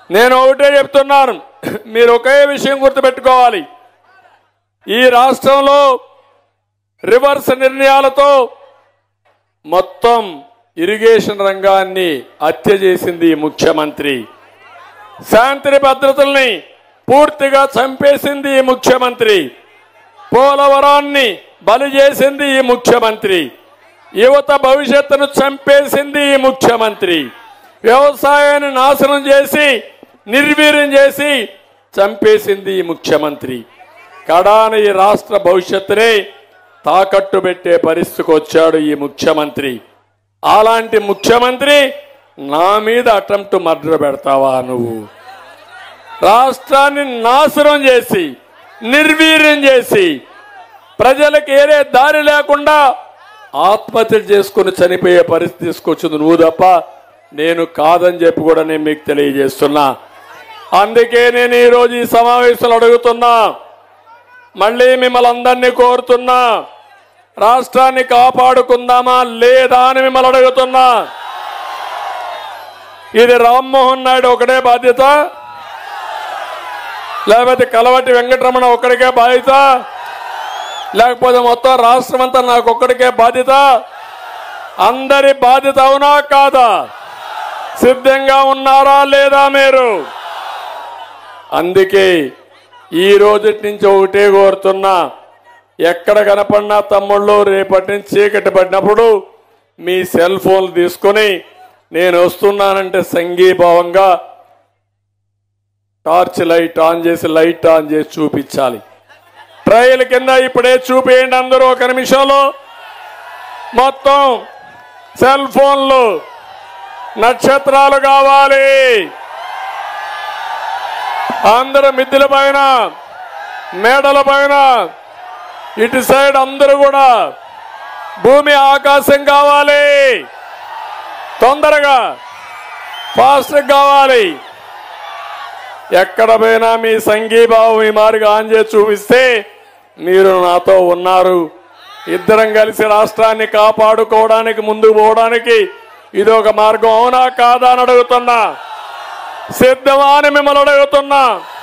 నేను ఒకటే చెప్తున్నాను మీరు ఒకే విషయం గుర్తుపెట్టుకోవాలి ఈ రాష్ట్రంలో రివర్స్ నిర్ణయాలతో మొత్తం ఇరిగేషన్ రంగాన్ని హత్య చేసింది ఈ ముఖ్యమంత్రి శాంతి భద్రతల్ని పూర్తిగా చంపేసింది ఈ ముఖ్యమంత్రి పోలవరాన్ని బలి చేసింది ఈ ముఖ్యమంత్రి యువత భవిష్యత్తును చంపేసింది ఈ ముఖ్యమంత్రి వ్యవసాయాన్ని నాశనం చేసి నిర్వీర్యం చేసి చంపేసింది ఈ ముఖ్యమంత్రి కడాన ఈ రాష్ట్ర భవిష్యత్తునే తాకట్టు పెట్టే పరిస్థితికి వచ్చాడు ఈ ముఖ్యమంత్రి అలాంటి ముఖ్యమంత్రి నా మీద అటెంప్ట్ మర్డర్ పెడతావా నువ్వు రాష్ట్రాన్ని నాశనం చేసి నిర్వీర్యం చేసి ప్రజలకు ఏరే దారి లేకుండా ఆత్మహత్యలు చేసుకుని చనిపోయే పరిస్థితి తీసుకొచ్చింది నువ్వు తప్ప నేను కాదని చెప్పి కూడా నేను మీకు తెలియజేస్తున్నా అందుకే నేను ఈరోజు ఈ సమావేశాలు అడుగుతున్నా మళ్ళీ మిమ్మల్ని అందరినీ కోరుతున్నా రాష్ట్రాన్ని కాపాడుకుందామా లేదా అని మిమ్మల్ని అడుగుతున్నా ఇది రామ్మోహన్ నాయుడు ఒకటే బాధ్యత లేకపోతే కలవటి వెంకటరమణ ఒక్కడికే బాధ్యత లేకపోతే మొత్తం రాష్ట్రం అంతా నాకు ఒక్కడికే బాధ్యత అందరి బాధ్యత అవునా కాదా సిద్ధంగా ఉన్నారా లేదా మీరు అందుకే ఈ రోజు నుంచి ఒకటే కోరుతున్నా ఎక్కడ కనపడినా తమ్ముళ్ళు రేపటి నుంచి చీకటి పడినప్పుడు మీ సెల్ ఫోన్లు తీసుకొని నేను వస్తున్నానంటే సంఘీభావంగా టార్చ్ లైట్ ఆన్ చేసి లైట్ ఆన్ చేసి చూపించాలి ట్రయల్ కింద ఇప్పుడే చూపేయండి అందరూ ఒక నిమిషంలో మొత్తం సెల్ ఫోన్లు నక్షత్రాలు కావాలి అందరూ మిద్దెల పైన మేడల పైన ఇటు సైడ్ అందరూ కూడా భూమి ఆకాశం కావాలి తొందరగా ఫాస్ట్ కావాలి ఎక్కడ పోయినా మీ సంఘీభావం ఈ మారిగా ఆన్ చేసి చూపిస్తే మీరు నాతో ఉన్నారు ఇద్దరం కలిసి రాష్ట్రాన్ని కాపాడుకోవడానికి ముందుకు పోవడానికి ఇది ఒక మార్గం అవునా కాదా అని అడుగుతున్నా సిద్ధమా అని మిమ్మల్ని అడుగుతున్నా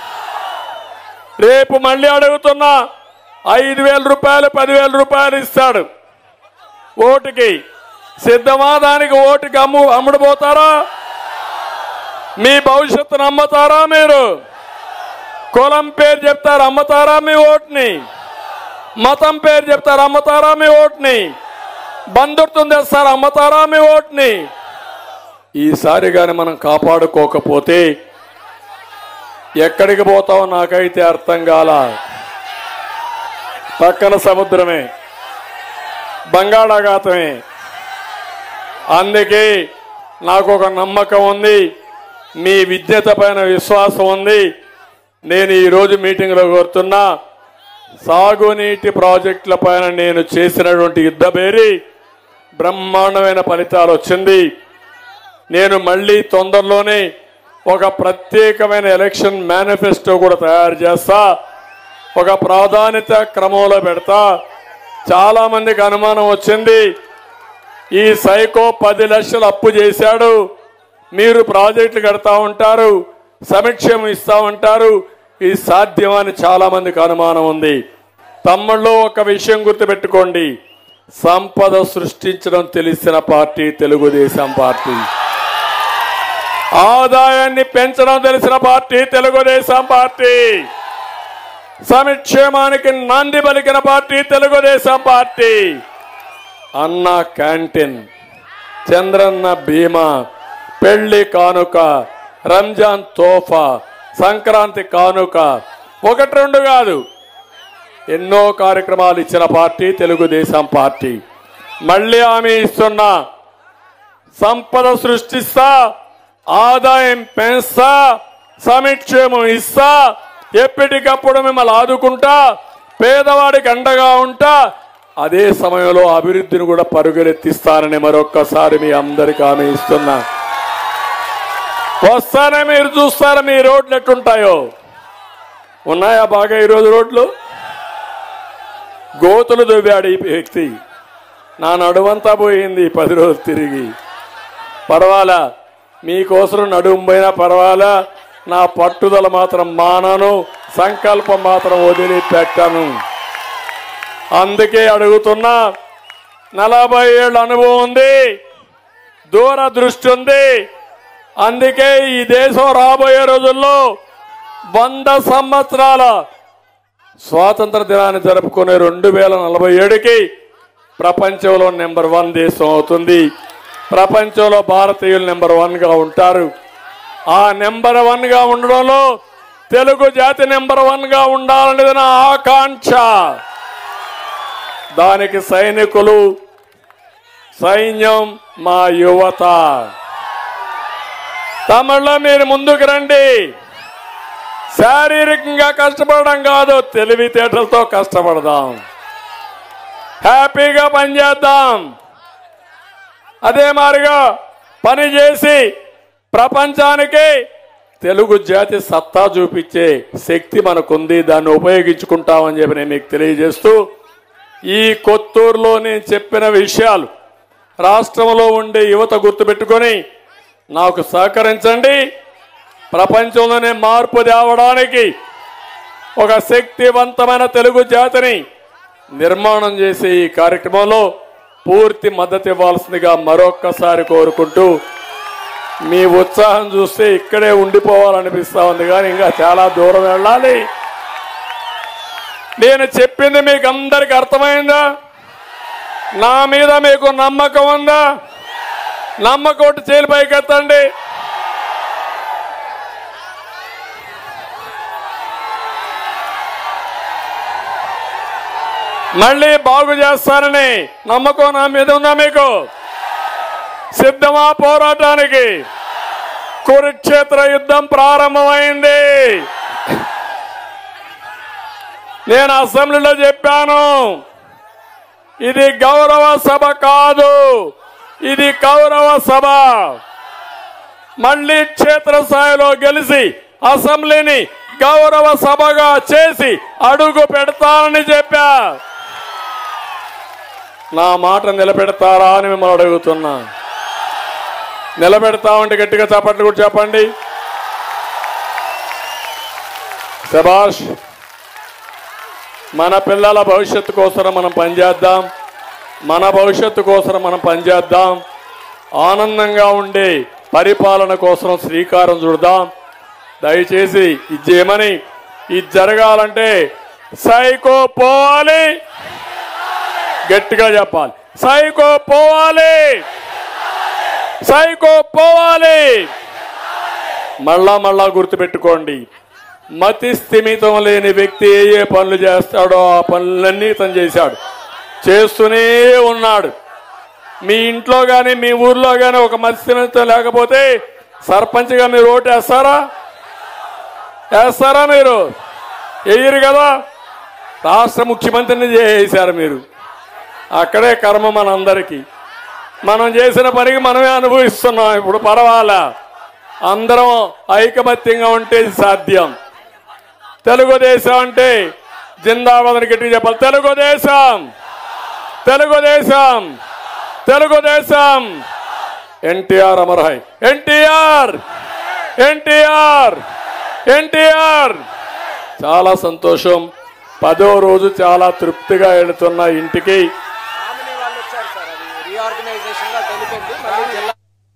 రేపు మళ్ళీ అడుగుతున్నా ఐదు వేల రూపాయలు పదివేల రూపాయలు ఇస్తాడు ఓటుకి సిద్ధమా దానికి ఓటుకి అమ్ము అమ్ముడుపోతారా మీ భవిష్యత్తును అమ్మతారా మీరు కులం పేరు చెప్తారు అమ్మతారా మీ ఓటుని మతం పేరు చెప్తారు అమ్మతారా మీ ఓటుని బంధుత్వం తెస్తారు అమ్మతారా మీ ఓటుని ఈసారి గాని మనం కాపాడుకోకపోతే ఎక్కడికి పోతావో నాకైతే అర్థం కాల పక్కన సముద్రమే బంగాళాఘాతమే అందుకే నాకు ఒక నమ్మకం ఉంది మీ విజ్ఞత పైన విశ్వాసం ఉంది నేను ఈరోజు మీటింగ్లో కోరుతున్నా సాగునీటి ప్రాజెక్టుల పైన నేను చేసినటువంటి యుద్ధబేరి బ్రహ్మాండమైన ఫలితాలు వచ్చింది నేను మళ్ళీ తొందరలోనే ఒక ప్రత్యేకమైన ఎలక్షన్ మేనిఫెస్టో కూడా తయారు చేస్తా ఒక ప్రాధాన్యత క్రమంలో పెడతా చాలా మందికి అనుమానం వచ్చింది ఈ సైకో పది లక్షలు అప్పు చేశాడు మీరు ప్రాజెక్టులు కడతా ఉంటారు సమీక్షం ఇస్తా ఉంటారు ఇది సాధ్యమని చాలా మందికి అనుమానం ఉంది తమ్ముళ్ళు ఒక విషయం గుర్తుపెట్టుకోండి సంపద సృష్టించడం తెలిసిన పార్టీ తెలుగుదేశం పార్టీ ఆదాయాన్ని పెంచడం తెలిసిన పార్టీ తెలుగుదేశం పార్టీ సంక్షేమానికి నాంది పలికిన party Telugu Desam party Anna canteen Chandranna Bima పెళ్లి కానుక రంజాన్ తోఫా సంక్రాంతి కానుక ఒకటి రెండు కాదు ఎన్నో కార్యక్రమాలు ఇచ్చిన పార్టీ తెలుగుదేశం పార్టీ మళ్ళీ ఆమె ఇస్తున్న సంపద సృష్టిస్తా ఆదాయం పెంచుతా సమిక్షేమం ఇస్తా ఎప్పటికప్పుడు మిమ్మల్ని ఆదుకుంటా పేదవాడికి అండగా ఉంటా అదే సమయంలో అభివృద్ధిని కూడా పరుగులెత్తిస్తానని మరొక్కసారి మీ అందరికి హామీ ఇస్తున్నా వస్తానే మీరు చూస్తారా మీ రోడ్లు ఎట్టుంటాయో ఉన్నాయా బాగా ఈరోజు రోడ్లు గోతులు దువ్వాడు ఈ వ్యక్తి నా నడుమంతా పోయింది ఈ పది రోజులు తిరిగి పర్వాలా మీకోసం నడుము పోయినా పర్వాలా నా పట్టుదల మాత్రం మానను సంకల్పం మాత్రం వదిలిపెట్టను అందుకే అడుగుతున్నా నలభై ఏళ్ళ అనుభవం ఉంది దూరదృష్టి ఉంది అందుకే ఈ దేశం రాబోయే రోజుల్లో వంద సంవత్సరాల స్వాతంత్ర దినాన్ని జరుపుకునే రెండు వేల నలభై ఏడుకి ప్రపంచంలో నెంబర్ వన్ దేశం అవుతుంది ప్రపంచంలో భారతీయులు నెంబర్ వన్ గా ఉంటారు ఆ నెంబర్ వన్ గా ఉండడంలో తెలుగు జాతి నెంబర్ వన్ గా ఉండాలనేది నా ఆకాంక్ష దానికి సైనికులు సైన్యం మా యువత తమిళలో మీరు ముందుకు రండి శారీరకంగా కష్టపడడం కాదు తెలివితేటలతో కష్టపడదాం హ్యాపీగా పనిచేద్దాం అదే మారిగా పని చేసి ప్రపంచానికి తెలుగు జాతి సత్తా చూపించే శక్తి మనకుంది దాన్ని ఉపయోగించుకుంటామని చెప్పి నేను మీకు తెలియజేస్తూ ఈ కొత్తూరులో నేను చెప్పిన విషయాలు రాష్ట్రంలో ఉండే యువత గుర్తుపెట్టుకొని నాకు సహకరించండి ప్రపంచంలోనే మార్పు తేవడానికి ఒక శక్తివంతమైన తెలుగు జాతిని నిర్మాణం చేసే ఈ కార్యక్రమంలో పూర్తి మద్దతు ఇవ్వాల్సిందిగా మరొక్కసారి కోరుకుంటూ మీ ఉత్సాహం చూస్తే ఇక్కడే ఉండిపోవాలనిపిస్తా ఉంది కానీ ఇంకా చాలా దూరం వెళ్ళాలి నేను చెప్పింది మీకు అందరికి అర్థమైందా నా మీద మీకు నమ్మకం ఉందా నమ్మకం ఒకటి చేలు పైకెత్తండి మళ్ళీ బాగు చేస్తారని నమ్మకం నా మీద ఉందా మీకు సిద్ధమా పోరాటానికి కురుక్షేత్ర యుద్ధం ప్రారంభమైంది నేను అసెంబ్లీలో చెప్పాను ఇది గౌరవ సభ కాదు ఇది కౌరవ సభ మళ్ళీ క్షేత్రస్థాయిలో గెలిచి అసెంబ్లీని గౌరవ సభగా చేసి అడుగు పెడతానని చెప్పా నా మాట నిలబెడతారా అని మిమ్మల్ని అడుగుతున్నా నిలబెడతామంటే గట్టిగా చప్పట్లు కూడా చెప్పండి శబాష్ మన పిల్లల భవిష్యత్తు కోసం మనం పనిచేద్దాం మన భవిష్యత్తు కోసం మనం పనిచేద్దాం ఆనందంగా ఉండే పరిపాలన కోసం శ్రీకారం చుడదాం దయచేసి ఇది చేయమని ఇది జరగాలంటే సైకో పోవాలి గట్టిగా చెప్పాలి సైకో పోవాలి సైకో పోవాలి మళ్ళా మళ్ళా గుర్తుపెట్టుకోండి మతి స్థిమితం లేని వ్యక్తి ఏ ఏ పనులు చేస్తాడో ఆ పనులన్నీ తను చేశాడు చేస్తూనే ఉన్నాడు మీ ఇంట్లో కానీ మీ ఊర్లో కానీ ఒక మతి స్థిమితం లేకపోతే సర్పంచ్గా మీరు ఓటు వేస్తారా వేస్తారా మీరు వేయరు కదా రాష్ట్ర ముఖ్యమంత్రిని చేశారు మీరు అక్కడే కర్మ మనందరికీ మనం చేసిన పనికి మనమే అనుభవిస్తున్నాం ఇప్పుడు పర్వాలా అందరం ఐకమత్యంగా ఉంటే ఇది సాధ్యం తెలుగుదేశం అంటే జిందాబాద్ అని గట్టిగా చెప్పాలి తెలుగుదేశం తెలుగుదేశం తెలుగుదేశం ఎన్టీఆర్ అమర్హాయ్ ఎన్టీఆర్ ఎన్టీఆర్ ఎన్టీఆర్ చాలా సంతోషం పదో రోజు చాలా తృప్తిగా వెళుతున్న ఇంటికి నామినీ వాళ్ళు వచ్చారు సార్ అది రీఆర్గనైజేషన్ గా తెలిపింది మళ్ళీ జిల్లా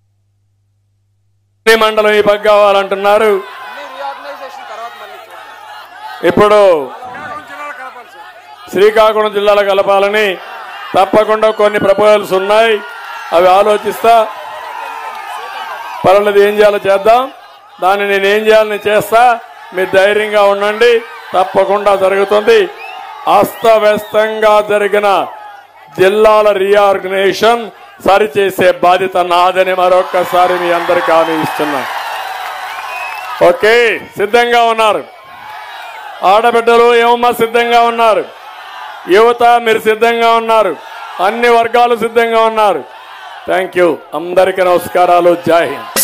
ఈ మండలం ఈ పక్క కావాలంటున్నారు అన్ని రీఆర్గనైజేషన్ తర్వాత మళ్ళీ చూద్దాం ఇప్పుడు జిల్లాలో కలపాలి సార్ శ్రీకాకుళం జిల్లాలో కలపాలని తప్పకుండా కొన్ని ప్రపోజల్స్ ఉన్నాయి అవి ఆలోచిస్తా పర్వాలేదు ఏం చేయాలో చేద్దాం దాన్ని నేను ఏం చేయాలని చేస్తా మీరు ధైర్యంగా ఉండండి తప్పకుండా జరుగుతుంది అస్తవ్యస్తంగా జరిగిన జిల్లాల రీఆర్గనైజేషన్ సరిచేసే బాధ్యత నాదని మరొక్కసారి మీ అందరికీ హామీ ఇస్తున్నా ఓకే సిద్ధంగా ఉన్నారు ఆడబిడ్డలు ఏమమ్మా సిద్ధంగా ఉన్నారు యువత మీరు సిద్ధంగా ఉన్నారు అన్ని వర్గాలు సిద్ధంగా ఉన్నారు థ్యాంక్ యూ అందరికీ నమస్కారాలు జై హింద్